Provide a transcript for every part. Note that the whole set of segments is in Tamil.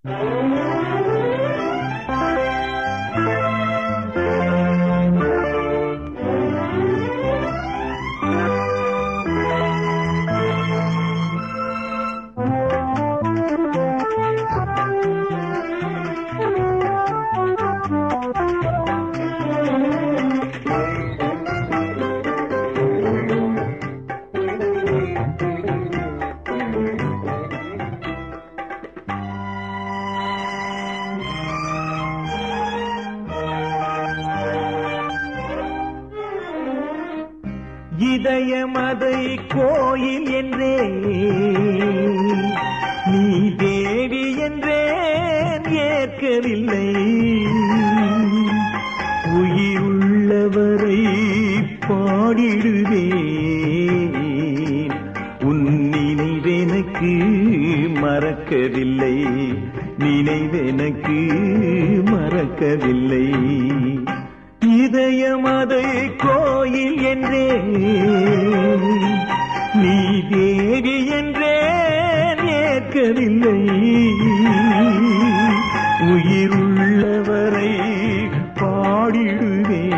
இதயமதை கோயில் என்றே நீ தேவி என்றேன் ஏற்கவில்லை உயிருள்ளவரை பாடிடுவேன் உன் நினைவெனக்கு மறக்கவில்லை நினைவெனக்கு மறக்கவில்லை இதயம் அதை கோயில் என்றே நீ தேவி என்றேன் ஏற்கவில்லை உயிருள்ளவரை பாடிடுவேன்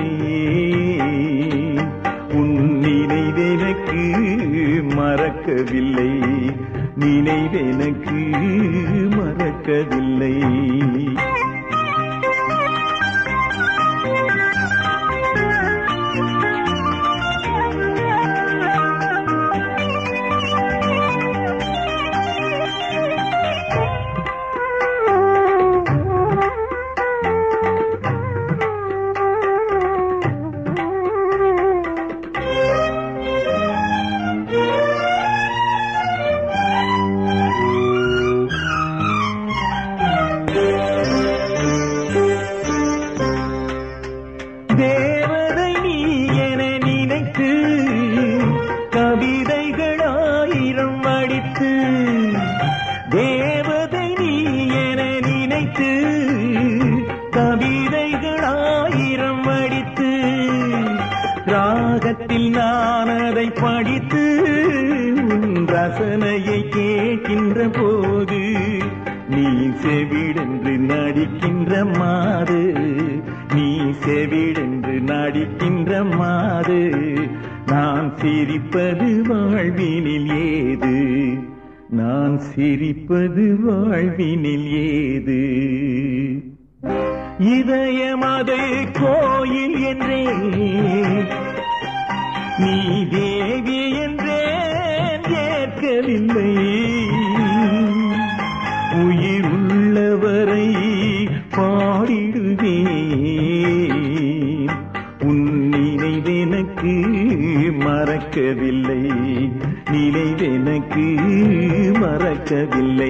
உன் நினைவெனக்கு மறக்கவில்லை நினைவெனக்கு மறக்கவில்லை தேவதை நீ என நினைத்து கவிதைகளாயிரம் அடித்து தேவதை நீ என நினைத்து கவிதைகளாயிரம் அடித்து ராகத்தில் நான் அதை படித்து உன் ரசனையை கேட்கின்ற போது நீ செவிடென்று நடிக்கின்ற மாது நீ செவிடென்று நடிக்கின்ற மாது நான் சிரிப்பது வாழ்வினில் ஏது நான் சிரிப்பது வாழ்வினில் ஏது இதயமதை கோயில் என்றே நீ தேவி என்றேன் ஏற்கவில்லை உயிர் உள்ளவரை பாடிடுவேன் உன் நினைவெனக்கு மறக்கவில்லை நினைவெனக்கு மறக்கவில்லை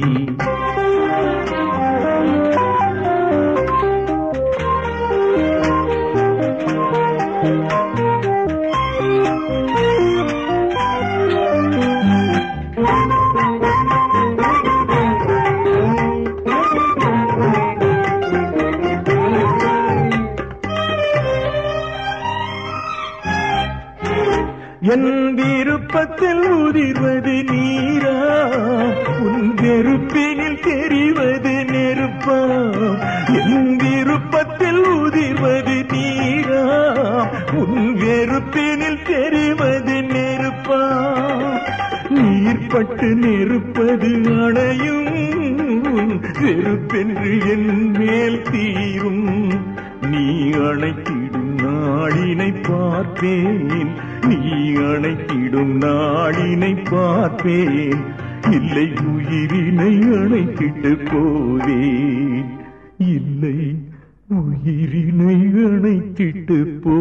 என் விருப்பத்தில் உதிர்வது நீரா உன் வெறுப்பினில் தெரிவது நெருப்பா என் விருப்பத்தில் உதிர்வது நீரா உன் வெறுப்பினில் தெரிவது நெருப்பா நீர்பட்டு நெருப்பது அணையும் உன் வெறுப்பென்று என் மேல் தீரும் நீ அணைத்திடும் நாளினை பார்ப்பேன் நீ அணைத்திடும் நாளினை பார்ப்பேன் இல்லை உயிரினை அணைத்திட்டு போவேன் இல்லை உயிரினை அணைத்திட்டு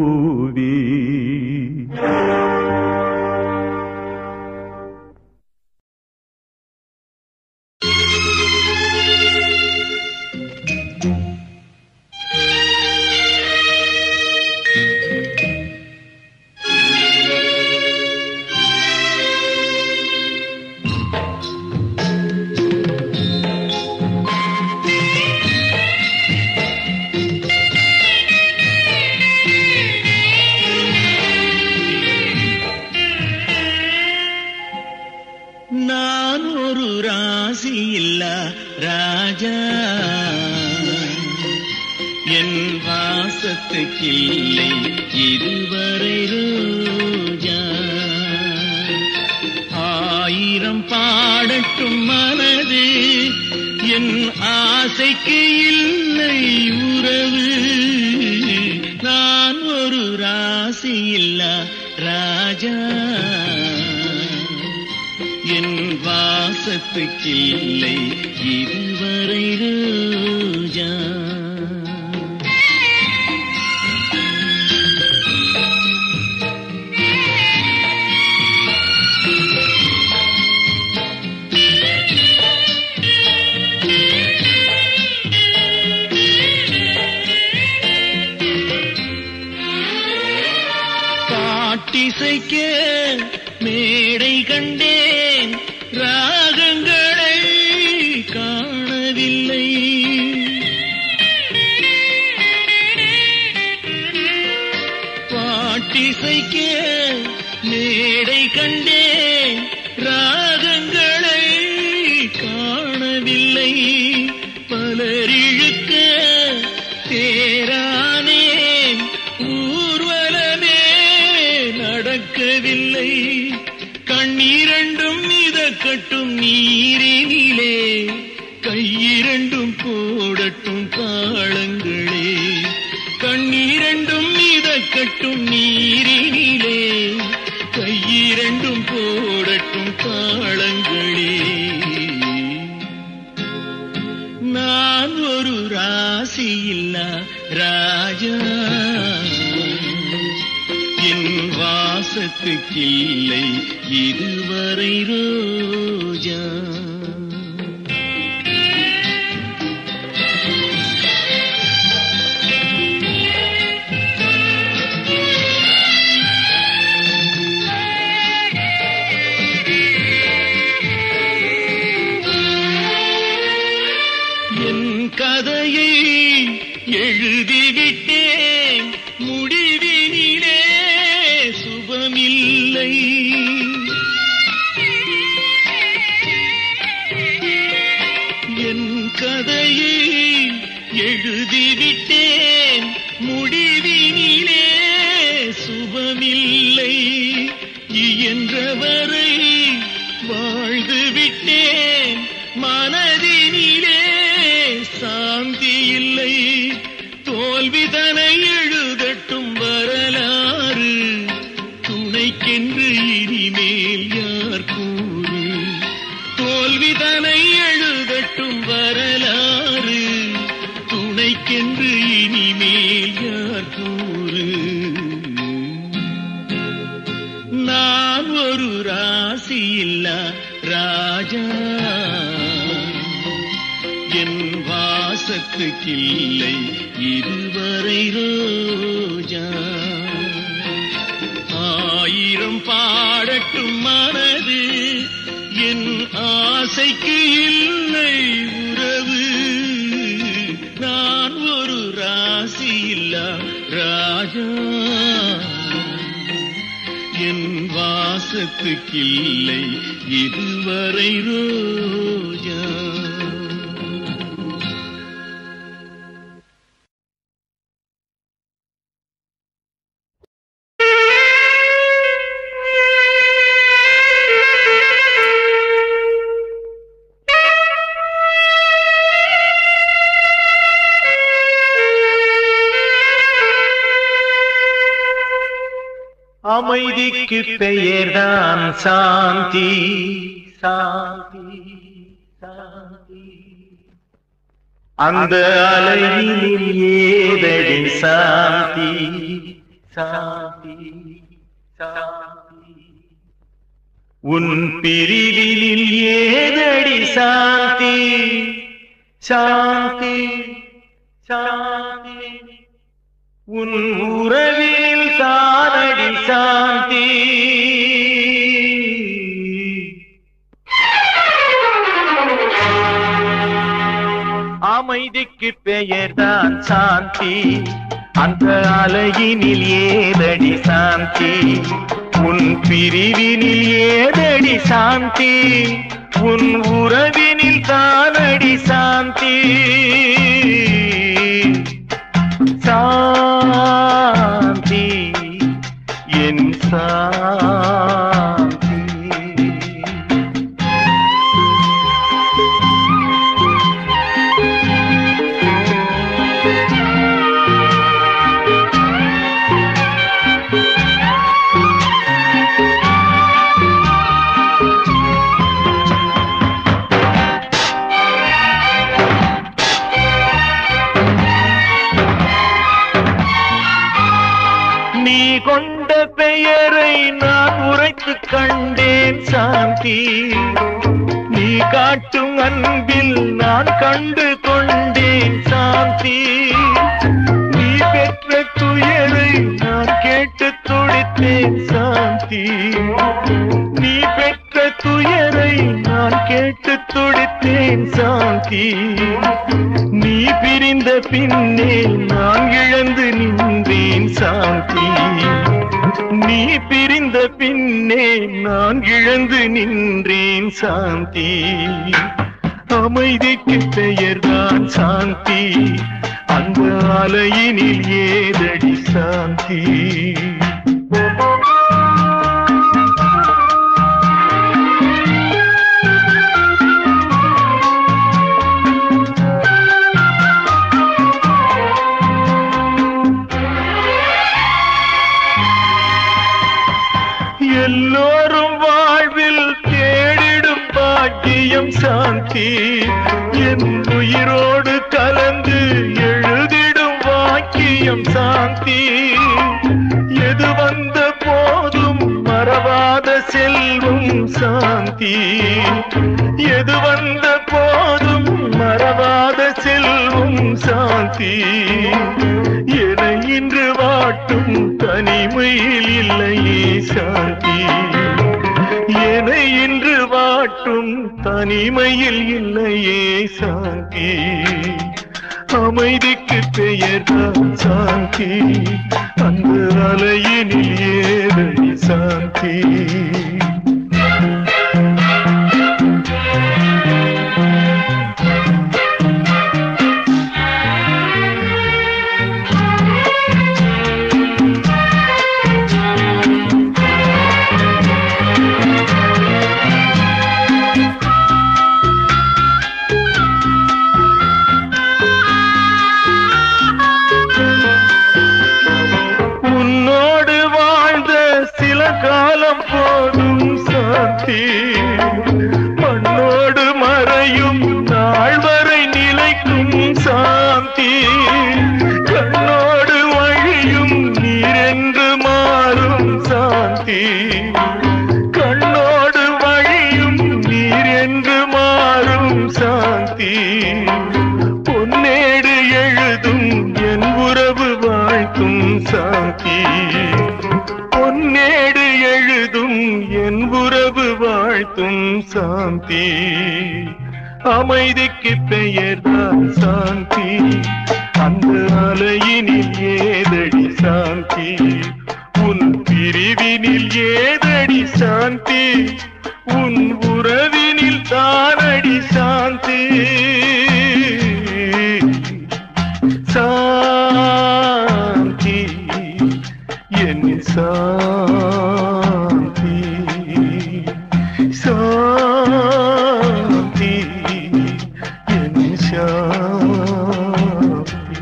போவேன் ராஜா என் வாசத்துக்கில்லை இதுவரை ரோஜா ஆயிரம் பாடட்டும் மனது என் ஆசைக்கு இல்லை உறவு நான் ஒரு ராசி இல்லா ராஜா என் வாசத்துக்கில்லை இதுவரை ரோஜா பாட்டிசைக்க மேடை கண்டேன் ராகங்களை காணவில்லை பாட்டிசைக்க மேடை கண்டேன் ராகங்களை காணவில்லை பலரிழுக்க தேரானேன் ஊர்வலமே நடக்கவில்லை கண்ணீரண்டும் மிதக்கட்டும் நீரினிலே கையிரண்டும் போடட்டும் தாளங்களே கண்ணீரண்டும் மிதக்கட்டும் நீரினிலே கையிரண்டும் போடட்டும் தாளங்களே நான் ஒரு ராசி இல்லா ராஜா என் வாசத்துக்கில்லை இதுவரை ரோஜா என் கதையை எழுதிவிட்டேன் முடிவினிலே சுபமில்லை என் கதையை எழுதிவிட்டேன் முடிவினிலே சுபமில்லை இயன்றவரை வாழ்ந்து விட்டேன் மனதினிலே சாந்தி இல்லை தோல்விதனை எழுதட்டும் வரலாறு துணைக்கென்று இனிமேல் யார் கூறு தோல்விதனை எழுதட்டும் வரலாறு துணைக்கென்று இனிமேல் யார் கூறு நான் ஒரு ராசி இல்லா ராஜா என் வாசத்துக்கில்லை இதுவரை ரோஜா ஆயிரம் பாடட்டும் மனது என் ஆசைக்கு இல்லை உறவு நான் ஒரு ராசி இல்லா ராஜா என் வாசத்துக்கில்லை இதுவரை ரோஜா அமைதிக்கு பெயர்தான் சாந்தி சாந்தி சாந்தி அந்த அலையினில் ஏதடி சாந்தி சாந்தி சாந்தி உன் பிரிவினில் ஏதடி சாந்தி சாந்தி சாந்தி உன் உறவினில் தானடி சாந்தி அமைதிக்கு பெயர்தான் சாந்தி அந்த அலையினில் ஏதடி சாந்தி உன் பிரிவினில் ஏதடி சாந்தி உன் உறவினில் தானடி சாந்தி சாந்தி என் சாந்தி நீ கொண்ட பெயரை நான் உரைத்து கண்டேன் சாந்தி நீ காட்டும் அன்பில் நான் கண்டு கொண்டேன் சாந்தி நீ பெற்ற துயரை நான் கேட்டு துடித்தேன் சாந்தி நீ பெற்ற துயரை நான் கேட்டு துடித்தேன் சாந்தி நீ பிரிந்த பின்னே நான் இழந்து நின்றேன் சாந்தி நீ பிரிந்த பின்னே நான் இழந்து நின்றேன் சாந்தி அமைதிக்கு பெயர்தான் சாந்தி அந்த அலையினில் ஏதடி சாந்தி எல்லோரும் வாழ்வில் தேடிடும் பாக்கியம் சாந்தி என் உயிரோடு கலந்து எழுதிடும் வாக்கியம் சாந்தி எது வந்த போதும் மறவாத செல்வம் சாந்தி எது வந்த போதும் மறவாத செல்வம் சாந்தி என இன்று வாட்டும் தனிமையில் இல்லையே சாந்தி என இன்று வாட்டும் தனிமையில் இல்லையே சாந்தி அமைதிக்கு பெயர்தான் சாந்தி அந்த அலையினில் ஏதடி சாந்தி உன்னோடு வாழ்ந்த சில காலம் போதும் சாந்தி மண்ணோடு மறையும் நாள் வரை நிலைக்கும் சாந்தி கண்ணோடு வழியும் நீரென்று மாறும் சாந்தி கண்ணோடு வழியும் நீரென்று மாறும் சாந்தி பொன்னேடு எழுதும் என் உறவு வாழ்த்தும் சாந்தி பொன்னேடு எழுதும் என் உறவு வாழ்த்தும் சாந்தி அமைதிக்கு பெயர்தான் சாந்தி அந்த அலையினில் ஏதடி சாந்தி உன் பிரிவினில் ஏதடி சாந்தி உன் உறவினில் தானடி சாந்தி சாந்தி என் சாந்தி சாந்தி என் சாந்தி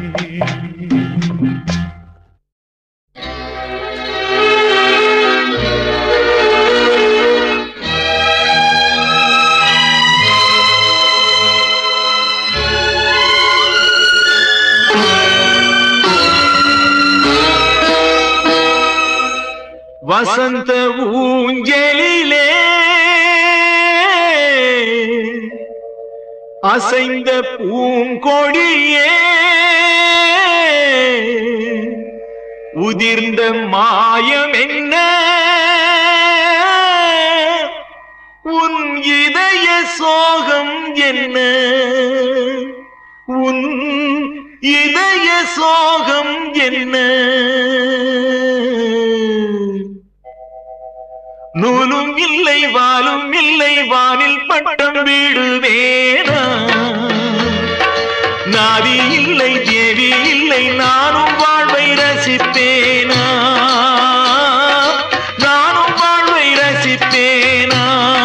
வசந்த ஊஞ்சலிலே அசைந்த பூங்கொடியே உதிர்ந்த மாயம் என்ன உன் இதய சோகம் என்ன உன் இதய சோகம் என்ன நூலும் இல்லை வாலும் இல்லை வானில் பட்டம் வீடுவேனா நாதி இல்லை தேவி இல்லை நானும் வாழ்வை ரசிப்பேனா நானும் வாழ்வை ரசிப்பேனா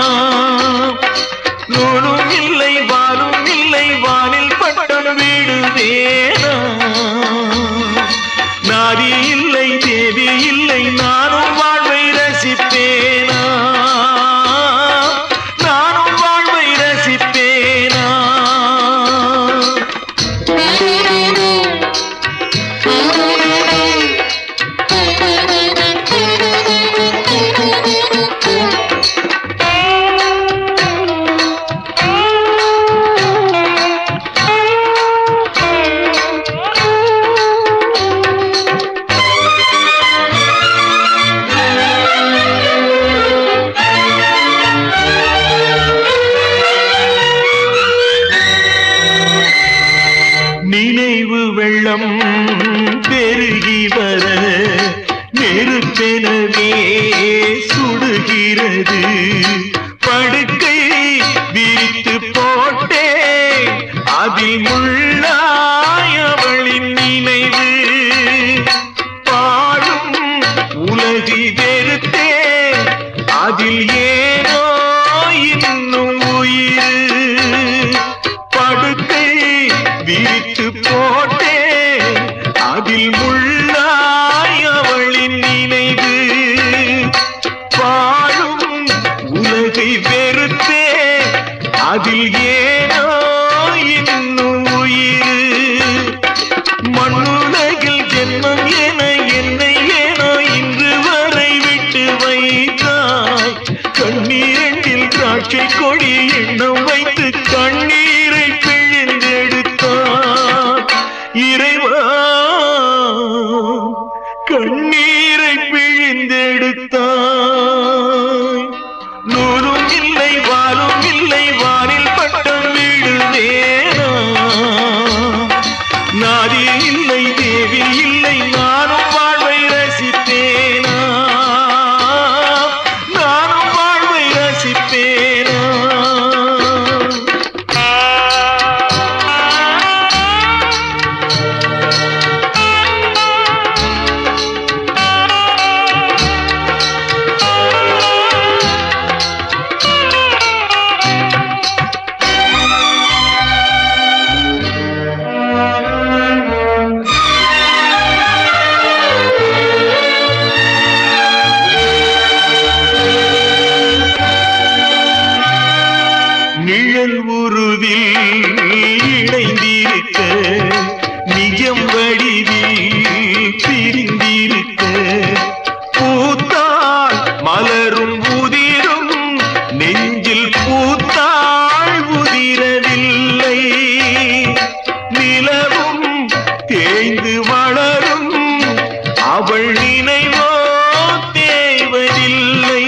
நூலும் இல்லை வாலும் இல்லை வானில் பட்டம் வீடுவேனா நாதி இல்லை தேவி இல்லை நானும் வாழ்வை ரசிப்பேனா நானும் வாழ்வை ரசிப்பேனா நினைவு வெள்ளம் பெருகி வர நெருப்பெனவே சுடுகிறது படுக்கை விரித்து போட்டே அதில் முள்ளாயவளின் நினைவு பாடும் உலகி வெறுத்தே அதில் ஏனோ இன்னும் உயிர் படுக்கை விரித்து போட்டே அதில் முள்ளாய் அவளின் நினைவு வாழும் உலகை வெறுத்தே அதில் ஏனோ இன்னும் உயிர் மண்ணுலகில் ஜென்மம் என என்னை ஏனோ இன்று வரை விட்டு வைத்தாய் கண்ணீரண்டில் திராட்சை கொடி எண்ணம் வைத்து கண்ணீரை பிழிந்தெடுத்தார் இறைவா கண்ணீரை பிழிந்தெடுத்தாய் நூலும் இல்லை வாலும் இல்லை வானில் பட்டம் விடுவேனா நாதி இல்லை தேவி இல்லை நானும் வாழ்வை ரசிப்பேனா நானும் வாழ்வை ரசிப்பேனா நிழல் உருவில் இணைந்திருக்க நிஜம் வடிவில் பிரிந்திருக்க பூத்தாள் மலரும் உதிரும் நெஞ்சில் பூத்தாள் உதிரவில்லை நிலவும் தேய்ந்து வளரும் அவள் நினைவோ தேவதில்லை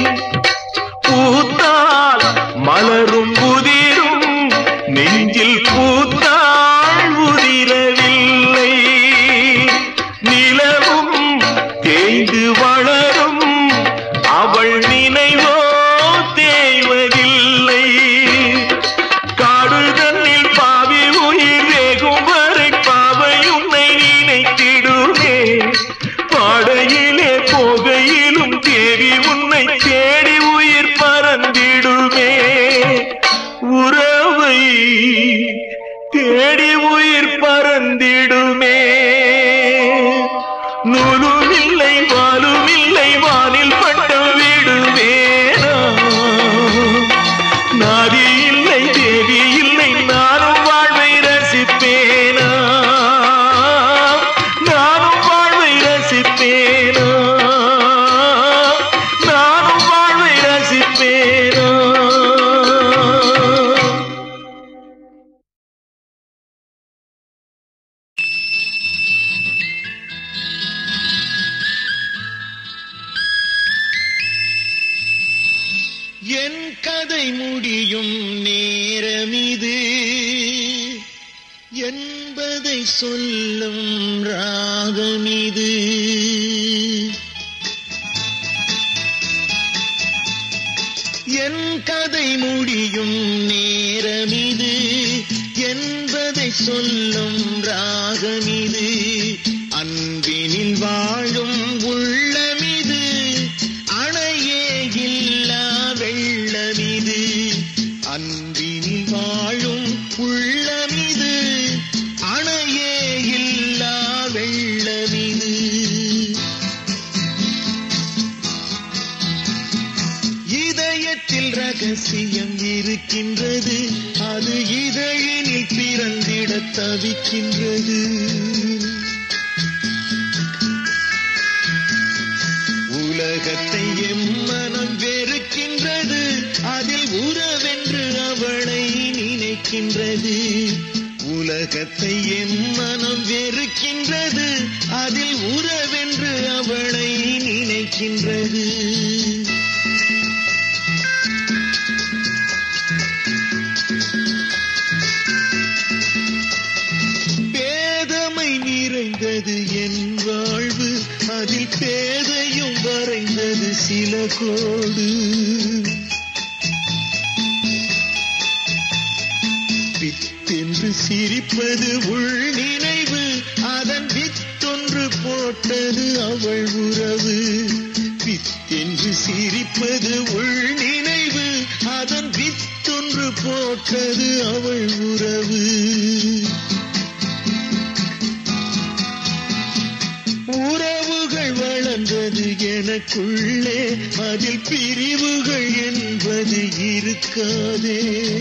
பூத்தால் மலரும் உதிரும் நெஞ்சில் பூத்தாள் உதிரவில்லை நிலவும் தேய்ந்து வளரும் அவள் நினைவோ தேய்வதில்லை காடு தன்னில் பாவி உயிர் வேகும் வரை பாவை உன்னை நினைத்திடுமே பாடையிலே போகையிலும் தேவி உன்னை தேடி உயிர் பறந்திடுமே உறவை தேடி உயிர் பறந்திடுமே நூலும் இல்லை வாலும் இல்லை வானில் பட்டம் விடுவேனா நாதி இல்லை தேவி இல்லை நானும் வாழ்வை ரசிப்பேனா நானும் வாழ்வை ரசிப்பேனா நானும் வாழ்வை ரசிப்பேனா என் கதை முடியும் நேரமிது என்பதை சொல்லும் ராகமிது கதை முடியும் நேரமிது என்பதை சொல்லும் ராகமிது அன்பினில் வாழும் உள்ளமிது அணையே இல்லா வெள்ளமிது அன்பினில் வாழும் உள்ளமிது அணையே இல்லா வெள்ளமிது இதயத்தில் ரகசியம் இருக்கின்றது அது இதழினில் பிறந்திட தவிக்கின்றது உலகத்தை எம்மனம் வெறுக்கின்றது அதில் உறவென்று அவளை நினைக்கின்றது உலகத்தை எம்மனம் வெறுக்கின்றது அதில் உறவென்று அவளை நினைக்கின்றது பேதமை நிறைந்தது என் வாழ்வு அதில் பேதையும் வரைந்தது சில கோடு பித்தென்று சிரிப்பது உள் நினைவு அதன் வித்தொன்று போட்டது அவள் உறவு பித்தென்று சிரிப்பது உள் நினைவு அதன் வித்தொன்று போட்டது அவள் உறவு உறவுகள் வளர்ந்தது எனக்குள்ளே அதில் பிரிவுகள் என்பது இருக்காதே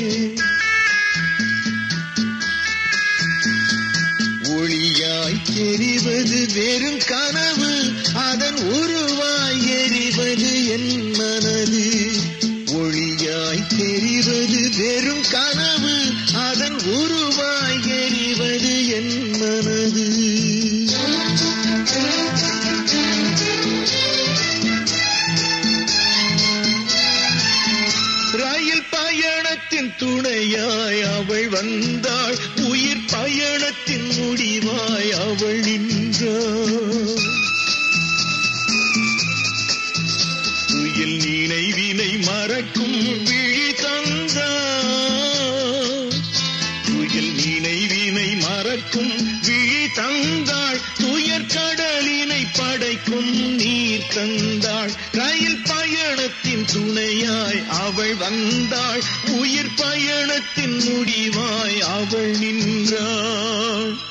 ஒளியாய் தெரிவது வெறும் கனவு அதன் உருவாய் எறிவது என் மனது ஒளியாய் தெரிவது வெறும் கனவு அதன் உருவாய் எறிவது என் மனது ரயில் பயணத்தின் துணையாய் அவள் வந்தாள் உயிர் பயணத்தின் முடிவாய் அவள் நின்றாள் துயில் நினைவினை மறக்கும் விழி தந்தாள் துயில் நினைவினை மறக்கும் விழி தந்தாள் துயர் கடலினை படைக்கும் நீர் தந்தாள் ரயில் பயணத்தின் துணையாய் அவள் வந்தாள் உயிர் பயணத்தின் முடிவாய் அவள் நின்றாள்